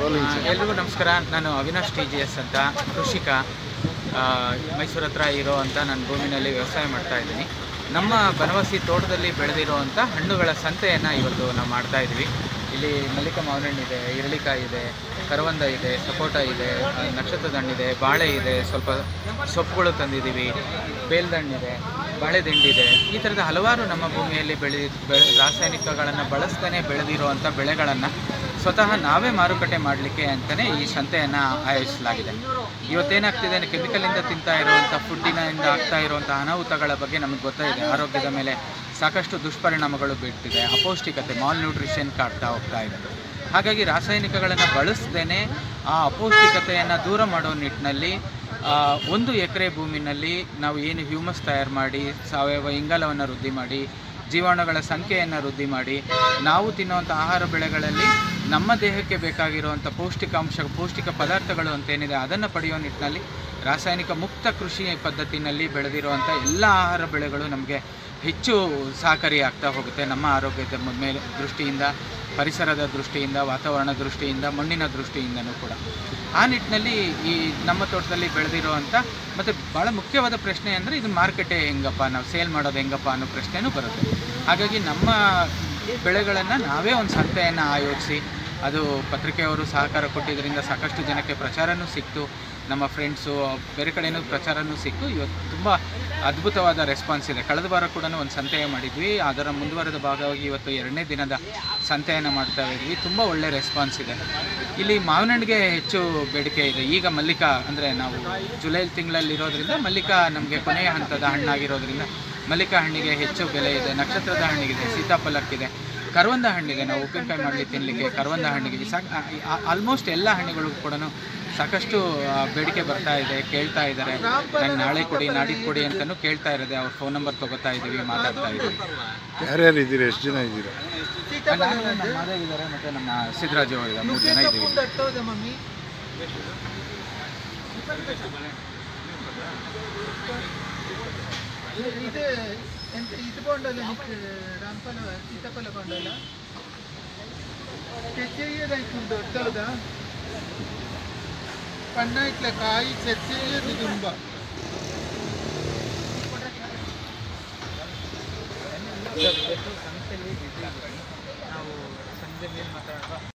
ಎಲ್ರಿಗೂ ನಮಸ್ಕಾರ ನಾನು ಅವಿನಾಶ್ ಟಿ ಜಿ ಎಸ್ ಅಂತ ಕೃಷಿಕ ಆ, ಮೈಸೂರು ಹತ್ರ ಇರೋ ಅಂತ ನನ್ನ ಭೂಮಿನಲ್ಲಿ ವ್ಯವಸಾಯ ಮಾಡ್ತಾ ಇದ್ದೀನಿ ನಮ್ಮ ಬನವಾಸಿ ತೋಟದಲ್ಲಿ ಬೆಳೆದಿರುವಂಥ ಹಣ್ಣುಗಳ ಸಂತೆಯನ್ನು ಇವತ್ತು ನಾವು ಮಾಡ್ತಾ ಇದ್ವಿ ಇಲ್ಲಿ ಮಲ್ಲಿಕ ಮಾವಿನ ಹಣ್ಣಿದೆ ಇರಳಿಕಾಯಿ ಇದೆ ಕರವಂದ ಇದೆ ಸಪೋಟ ಇದೆ ಆ, ನಕ್ಷತ್ರದ ಹಣ್ಣಿದೆ ಬಾಳೆ ಇದೆ ಸ್ವಲ್ಪ ಸೊಪ್ಪುಗಳು ತಂದಿದ್ದೀವಿ ಬೇಲ್ದಣ್ಣಿದೆ ಬಾಳೆ ದಿಂಡಿದೆ ಈ ಥರದ ಹಲವಾರು ನಮ್ಮ ಭೂಮಿಯಲ್ಲಿ ಬೆಳೆ ಬೆಳೆ ರಾಸಾಯನಿಕಗಳನ್ನು ಬಳಸ್ದೇ ಬೆಳೆದಿರುವಂಥ ಬೆಳೆಗಳನ್ನು ಸ್ವತಃ ನಾವೇ ಮಾರುಕಟ್ಟೆ ಮಾಡಲಿಕ್ಕೆ ಅಂತಲೇ ಈ ಸಂತೆಯನ್ನು ಆಯೋಜಿಸಲಾಗಿದೆ ಇವತ್ತೇನಾಗ್ತಿದೆ ಕೆಮಿಕಲಿಂದ ತಿಂತಾ ಇರುವಂಥ ಫುಡ್ಡಿನಿಂದ ಆಗ್ತಾ ಇರುವಂಥ ಅನಾಹುತಗಳ ಬಗ್ಗೆ ನಮಗೆ ಗೊತ್ತಾಗಿದೆ ಆರೋಗ್ಯದ ಮೇಲೆ ಸಾಕಷ್ಟು ದುಷ್ಪರಿಣಾಮಗಳು ಬೀಳ್ತಿದೆ ಅಪೌಷ್ಟಿಕತೆ ಮಾಲ್ ನ್ಯೂಟ್ರಿಷನ್ ಕಾಡ್ತಾ ಹೋಗ್ತಾ ಇದೆ ಹಾಗಾಗಿ ರಾಸಾಯನಿಕಗಳನ್ನು ಬಳಸದೇ ಆ ಅಪೌಷ್ಟಿಕತೆಯನ್ನು ದೂರ ಮಾಡೋ ನಿಟ್ಟಿನಲ್ಲಿ ಆ, ಒಂದು ಎಕರೆ ಭೂಮಿನಲ್ಲಿ ನಾವು ಏನು ಹ್ಯೂಮಸ್ ತಯಾರು ಮಾಡಿ ಸಾವಯವ ಇಂಗಾಲವನ್ನು ವೃದ್ಧಿ ಮಾಡಿ ಜೀವಾಣುಗಳ ಸಂಖ್ಯೆಯನ್ನು ವೃದ್ಧಿ ಮಾಡಿ ನಾವು ತಿನ್ನುವಂಥ ಆಹಾರ ಬೆಳೆಗಳಲ್ಲಿ ನಮ್ಮ ದೇಹಕ್ಕೆ ಬೇಕಾಗಿರುವಂಥ ಪೌಷ್ಟಿಕಾಂಶ ಪೌಷ್ಟಿಕ ಪದಾರ್ಥಗಳು ಅಂತೇನಿದೆ ಅದನ್ನು ಪಡೆಯೋ ನಿಟ್ಟಿನಲ್ಲಿ ರಾಸಾಯನಿಕ ಮುಕ್ತ ಕೃಷಿ ಪದ್ಧತಿನಲ್ಲಿ ಬೆಳೆದಿರುವಂಥ ಎಲ್ಲ ಆಹಾರ ಬೆಳೆಗಳು ನಮಗೆ ಹೆಚ್ಚು ಸಹಕಾರಿ ಆಗ್ತಾ ಹೋಗುತ್ತೆ ನಮ್ಮ ಆರೋಗ್ಯದ ಮ- ಮೇಲೆ ದೃಷ್ಟಿಯಿಂದ ಪರಿಸರದ ದೃಷ್ಟಿಯಿಂದ ವಾತಾವರಣ ದೃಷ್ಟಿಯಿಂದ ಮಣ್ಣಿನ ದೃಷ್ಟಿಯಿಂದನೂ ಕೂಡ ಆ ನಿಟ್ಟಿನಲ್ಲಿ ಈ ನಮ್ಮ ತೋಟದಲ್ಲಿ ಬೆಳೆದಿರುವಂಥ ಮತ್ತು ಭಾಳ ಮುಖ್ಯವಾದ ಪ್ರಶ್ನೆ ಅಂದರೆ ಇದು ಮಾರ್ಕೆಟೇ ಹೆಂಗಪ್ಪ ನಾವು ಸೇಲ್ ಮಾಡೋದು ಹೆಂಗಪ್ಪ ಅನ್ನೋ ಪ್ರಶ್ನೆನೂ ಬರುತ್ತೆ ಹಾಗಾಗಿ ನಮ್ಮ ಬೆಳೆಗಳನ್ನು ನಾವೇ ಒಂದು ಸಂತೆಯನ್ನು ಆಯೋಜಿಸಿ ಅದು ಪತ್ರಿಕೆಯವರು ಸಹಕಾರ ಕೊಟ್ಟಿದ್ದರಿಂದ ಸಾಕಷ್ಟು ಜನಕ್ಕೆ ಪ್ರಚಾರನೂ ಸಿಕ್ತು ನಮ್ಮ ಫ್ರೆಂಡ್ಸು ಬೇರೆ ಕಡೆಯೂ ಪ್ರಚಾರನೂ ಸಿಕ್ತು ಇವತ್ತು ತುಂಬ ಅದ್ಭುತವಾದ ರೆಸ್ಪಾನ್ಸ್ ಇದೆ ಕಳೆದ ವಾರ ಕೂಡ ಒಂದು ಸಂತೆ ಮಾಡಿದ್ವಿ ಅದರ ಮುಂದುವರೆದ ಭಾಗವಾಗಿ ಇವತ್ತು ಎರಡನೇ ದಿನದ ಸಂತೆಯನ್ನು ಮಾಡ್ತಾ ಇದ್ವಿ ತುಂಬ ಒಳ್ಳೆ ರೆಸ್ಪಾನ್ಸ್ ಇದೆ ಇಲ್ಲಿ ಮಾವಿನ ಹಣ್ಣಿಗೆ ಹೆಚ್ಚು ಬೇಡಿಕೆ ಇದೆ ಈಗ ಮಲ್ಲಿಕಾ ಅಂದರೆ ನಾವು ಜುಲೈ ತಿಂಗಳಲ್ಲಿ ಇರೋದ್ರಿಂದ ಮಲ್ಲಿಕಾ ನಮಗೆ ಕೊನೆಯ ಹಂತದ ಹಣ್ಣಾಗಿರೋದ್ರಿಂದ ಮಲ್ಲಿಕಾ ಹಣ್ಣಿಗೆ ಹೆಚ್ಚು ಬೆಲೆ ಇದೆ ನಕ್ಷತ್ರದ ಹಣ್ಣಿಗಿದೆ ಸೀತಾಫಲಕ್ಕಿದೆ ಕರವಂದ ಹಣ್ಣಿದೆ ನಾವು ಉಪ್ಪಿನಕಾಯಿ ಮಾಡಲಿ ತಿನ್ನಲಿಕ್ಕೆ ಕರವಂದ ಹಣ್ಣಿಗೆ ಸಾಕು ಆಲ್ಮೋಸ್ಟ್ ಎಲ್ಲ ಹಣ್ಣುಗಳಿಗೂ ಕೂಡ ಸಾಕಷ್ಟು ಆ, ಬೇಡಿಕೆ ಬರ್ತಾ ಇದೆ ಕೇಳ್ತಾ ಇದ್ದಾರೆ ನಂಗೆ ನಾಳೆ ಕೊಡಿ ನಾಡಿದ್ದು ಕೊಡಿ ಅಂತಲೂ ಕೇಳ್ತಾ ಇರೋದೆ ಅವ್ರ ಫೋನ್ ನಂಬರ್ ತೊಗೋತಾ ಇದ್ದೀವಿ ಮಾತಾಡ್ತಾ ಇದ್ದೀವಿ ಯಾರ್ಯಾರು ಇದ್ದೀರಾ ಎಷ್ಟು ಜನ ಇದ್ದೀರಾ ನಾನು ನಮ್ಮ ಮಾದೇವ್ ಇದ್ದಾರೆ ಮತ್ತು ನಮ್ಮ ಸಿದ್ದರಾಜು ಅವರು ಇದ್ದಾರೆ ಮೂರು ಜನ ಇದ್ದೀವಿ ಇದು ಎಂತ ಇದು ಕೊಂಡಲ್ಲ ನಿಕ್ಕೆ ರಾಮಫಲ ಸೀತಾಫಲ ಕೊಂಡಲ್ಲ చెయ్యదైతే దొరుకుతుందా పన్న ఇట్లా కాయి చెయ్యదు దుంబ ನಾವು ಸಂಜೆ ಮೇಲೆ ಮಾತಾಡೋಣ